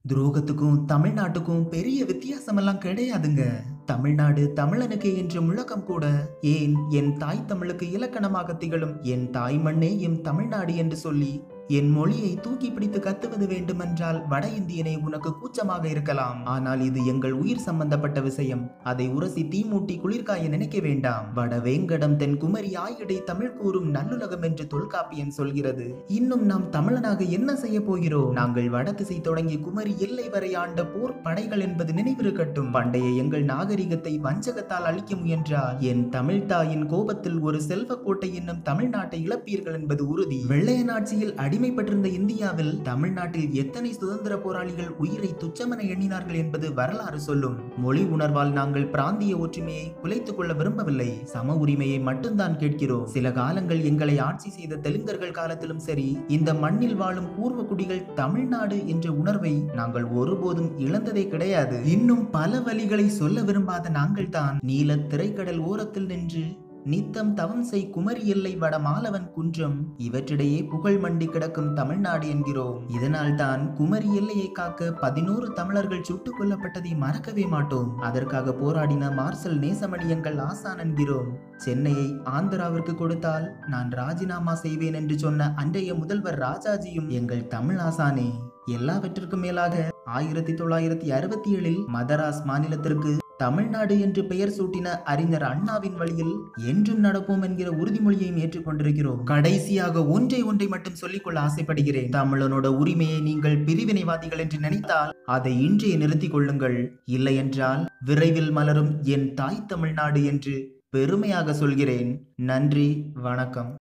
துரோகத்துக்கும் தமிழ்நாட்டுக்கும் பெரிய வித்தியாசமெல்லாம் கிடையாதுங்க தமிழ்நாடு தமிழனுக்கு என்ற முழக்கம் கூட ஏன் என் தாய் தமிழுக்கு இலக்கணமாக திகழும் என் தாய் மண்ணே எம் தமிழ்நாடு என்று சொல்லி என் மொழியை தூக்கி பிடித்து கத்துவது வேண்டுமென்றால் வட இந்தியனை உனக்கு கூச்சமாக இருக்கலாம் ஆனால் இது எங்கள் உயிர் சம்பந்தப்பட்ட விஷயம் அதை உரசி தீமூட்டி குளிர்காய நினைக்க வேண்டாம் வட வேங்கடம் தென் குமரி ஆயிடை தமிழ் கூறும் நல்லுலகம் என்று தொல்காப்பியன் சொல்கிறது இன்னும் நாம் தமிழனாக என்ன செய்ய போகிறோம் நாங்கள் வடதிசை தொடங்கி குமரி எல்லை வரை ஆண்ட போர் படைகள் என்பது நினைவிருக்கட்டும் பண்டைய எங்கள் நாகரிகத்தை வஞ்சகத்தால் அழிக்க முயன்றால் என் தமிழ் தாயின் கோபத்தில் ஒரு செல்வக்கோட்டை என்னும் தமிழ்நாட்டை இழப்பீர்கள் என்பது உறுதி வெள்ளையன் ஆட்சியில் அடிமைப்பட்டிருந்த இந்தியாவில் தமிழ்நாட்டில் எத்தனை சுதந்திர போராளிகள் உயிரை துச்சமென எண்ணினார்கள் என்பது வரலாறு சொல்லும் மொழி உணர்வால் நாங்கள் பிராந்திய ஒற்றுமையை குலைத்துக் கொள்ள விரும்பவில்லை சம உரிமையை மட்டும்தான் கேட்கிறோம் சில காலங்கள் எங்களை ஆட்சி செய்த தெலுங்கர்கள் காலத்திலும் சரி இந்த மண்ணில் வாழும் பூர்வ குடிகள் தமிழ்நாடு என்ற உணர்வை நாங்கள் ஒருபோதும் இழந்ததே கிடையாது இன்னும் பல வழிகளை சொல்ல விரும்பாத நாங்கள் தான் நீல திரைக்கடல் ஓரத்தில் நின்று நித்தம் தவம் செய் குமரி எல்லை வட மாலவன் குன்றம் இவற்றிடையே புகழ் மண்டி கிடக்கும் தமிழ்நாடு என்கிறோம் இதனால் தான் குமரி எல்லையை காக்க பதினோரு தமிழர்கள் சுட்டுக் கொல்லப்பட்டதை மறக்கவே மாட்டோம் அதற்காக போராடின மார்சல் நேசமணி எங்கள் ஆசான் என்கிறோம் சென்னையை ஆந்திராவிற்கு கொடுத்தால் நான் ராஜினாமா செய்வேன் என்று சொன்ன அன்றைய முதல்வர் ராஜாஜியும் எங்கள் தமிழ் ஆசானே எல்லாவற்றிற்கும் மேலாக ஆயிரத்தி தொள்ளாயிரத்தி அறுபத்தி ஏழில் மதராஸ் மாநிலத்திற்கு தமிழ்நாடு என்று பெயர் சூட்டின அறிஞர் அண்ணாவின் வழியில் என்றும் நடப்போம் என்கிற உறுதிமொழியையும் ஏற்றுக்கொண்டிருக்கிறோம் கடைசியாக ஒன்றை ஒன்றை மட்டும் சொல்லிக்கொள்ள ஆசைப்படுகிறேன் தமிழனோட உரிமையை நீங்கள் பிரிவினைவாதிகள் என்று நினைத்தால் அதை இன்றைய நிறுத்திக் கொள்ளுங்கள் இல்லை என்றால் விரைவில் மலரும் என் தாய் தமிழ்நாடு என்று பெருமையாக சொல்கிறேன் நன்றி வணக்கம்